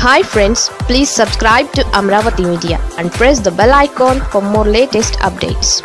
hi friends please subscribe to Amaravati media and press the bell icon for more latest updates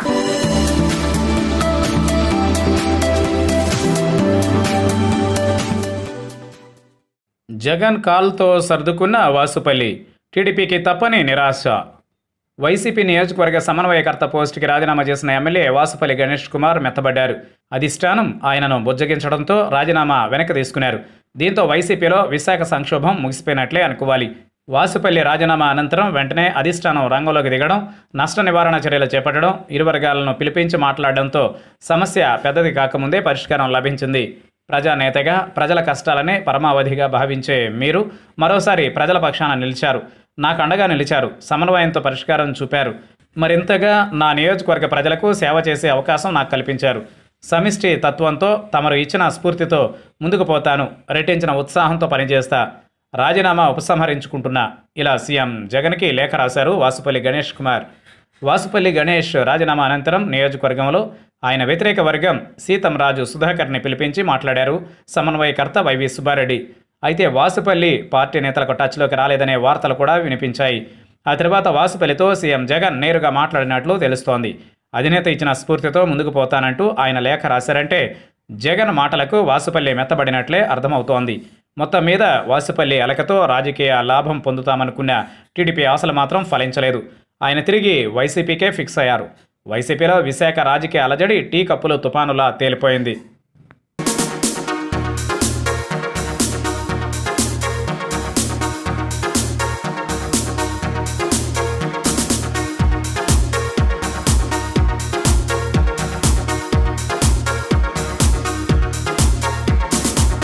Jagan కాల్తో సర్దుకున్న వాసుపల్లి టీడీపీకి తప్పని నిరాశ వైసీపీ నియోజకవర్గ సమన్వయకర్త పోస్టుకి రాజీనామా చేసిన ఎమ్మెల్యే వాసుపల్లి గణేష్ కుమార్ మెత్తబడ్డారు అధిష్టానం ఆయనను బుజ్జగించడంతో రాజీనామా వెనక్కి తీసుకున్నారు దీంతో వైసీపీలో విశాఖ సంక్షోభం ముగిసిపోయినట్లే అనుకోవాలి వాసుపల్లి రాజీనామా అనంతరం వెంటనే అధిష్టానం రంగంలోకి దిగడం నష్ట నివారణ చర్యలు చేపట్టడం ఇరు వర్గాలను పిలిపించి మాట్లాడడంతో సమస్య పెద్దది కాకముందే పరిష్కారం లభించింది ప్రజానేతగా ప్రజల కష్టాలనే పరమావధిగా భావించే మీరు మరోసారి ప్రజల పక్షాన నిలిచారు నాకు అండగా నిలిచారు సమన్వయంతో పరిష్కారం చూపారు మరింతగా నా నియోజకవర్గ ప్రజలకు సేవ చేసే అవకాశం నాకు కల్పించారు సమిష్టి తత్వంతో తమరు ఇచ్చిన స్ఫూర్తితో ముందుకు పోతాను రెట్టించిన ఉత్సాహంతో పనిచేస్తా రాజీనామా ఉపసంహరించుకుంటున్నా ఇలా సీఎం జగన్కి లేఖ రాశారు వాసుపల్లి గణేష్ కుమార్ వాసుపల్లి గణేష్ రాజీనామా అనంతరం నియోజకవర్గంలో ఆయన వ్యతిరేక వర్గం సీతం రాజు సుధాకర్ని పిలిపించి మాట్లాడారు సమన్వయకర్త వైవి సుబ్బారెడ్డి అయితే వాసుపల్లి పార్టీ నేతలకు టచ్లోకి రాలేదనే వార్తలు కూడా వినిపించాయి ఆ తర్వాత వాసుపల్లితో సీఎం జగన్ నేరుగా మాట్లాడినట్లు తెలుస్తోంది అధినేత ఇచ్చిన స్ఫూర్తితో ముందుకు పోతానంటూ ఆయన లేఖ రాశారంటే జగన్ మాటలకు వాసుపల్లి మెత్తబడినట్లే అర్థమవుతోంది మొత్తం మీద వాసుపల్లి అలకతో రాజకీయ లాభం పొందుతామనుకున్న టీడీపీ ఆశలు మాత్రం ఫలించలేదు ఆయన తిరిగి వైసీపీకే ఫిక్స్ అయ్యారు వైసీపీలో విశాఖ రాజకీయ అలజడి టీ కప్పులు తుపానులా తేలిపోయింది